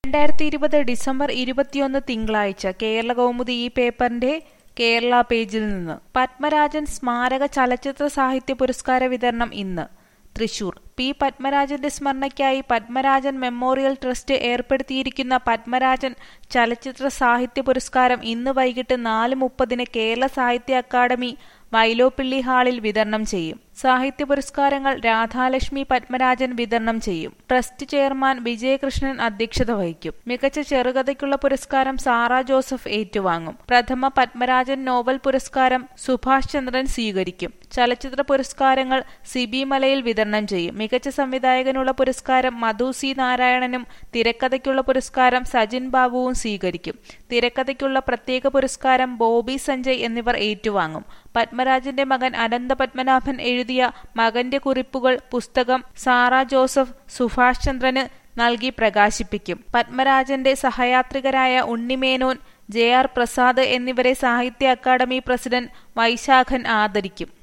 രണ്ടായിരത്തി ഇരുപത് ഡിസംബർ ഇരുപത്തിയൊന്ന് തിങ്കളാഴ്ച കേരള കൗമുദി ഈ പേപ്പറിന്റെ കേരള പേജിൽ നിന്ന് പത്മരാജൻ സ്മാരക ചലച്ചിത്ര സാഹിത്യ പുരസ്കാര വിതരണം ഇന്ന് തൃശൂർ പി പത്മരാജന്റെ സ്മരണയ്ക്കായി പത്മരാജൻ മെമ്മോറിയൽ ട്രസ്റ്റ് ഏർപ്പെടുത്തിയിരിക്കുന്ന പത്മരാജൻ ചലച്ചിത്ര സാഹിത്യ പുരസ്കാരം ഇന്ന് വൈകിട്ട് നാല് മുപ്പതിന് കേരള സാഹിത്യ അക്കാദമി വൈലോപ്പിള്ളി ഹാളിൽ വിതരണം ചെയ്യും സാഹിത്യ പുരസ്കാരങ്ങൾ രാധാലക്ഷ്മി പത്മരാജൻ വിതരണം ചെയ്യും ട്രസ്റ്റ് ചെയർമാൻ വിജയകൃഷ്ണൻ അധ്യക്ഷത വഹിക്കും മികച്ച ചെറുകഥയ്ക്കുള്ള പുരസ്കാരം സാറ ജോസഫ് ഏറ്റുവാങ്ങും പ്രഥമ പത്മരാജൻ നോവൽ പുരസ്കാരം സുഭാഷ് ചന്ദ്രൻ സ്വീകരിക്കും ചലച്ചിത്ര പുരസ്കാരങ്ങൾ സിബി മലയിൽ വിതരണം ചെയ്യും മികച്ച സംവിധായകനുള്ള പുരസ്കാരം മധു സി നാരായണനും തിരക്കഥയ്ക്കുള്ള പുരസ്കാരം സജിൻ ബാബുവും സ്വീകരിക്കും തിരക്കഥയ്ക്കുള്ള പ്രത്യേക പുരസ്കാരം ബോബി സഞ്ജയ് എന്നിവർ ഏറ്റുവാങ്ങും പത്മരാജന്റെ മകൻ അനന്ത പത്മനാഭൻ എഴുതിയ മകന്റെ കുറിപ്പുകൾ പുസ്തകം സാറ ജോസഫ് സുഭാഷ് ചന്ദ്രന് നൽകി പ്രകാശിപ്പിക്കും പത്മരാജന്റെ സഹയാത്രികരായ ഉണ്ണിമേനോൻ ജെ ആർ പ്രസാദ് എന്നിവരെ സാഹിത്യ അക്കാദമി പ്രസിഡന്റ് വൈശാഖൻ ആദരിക്കും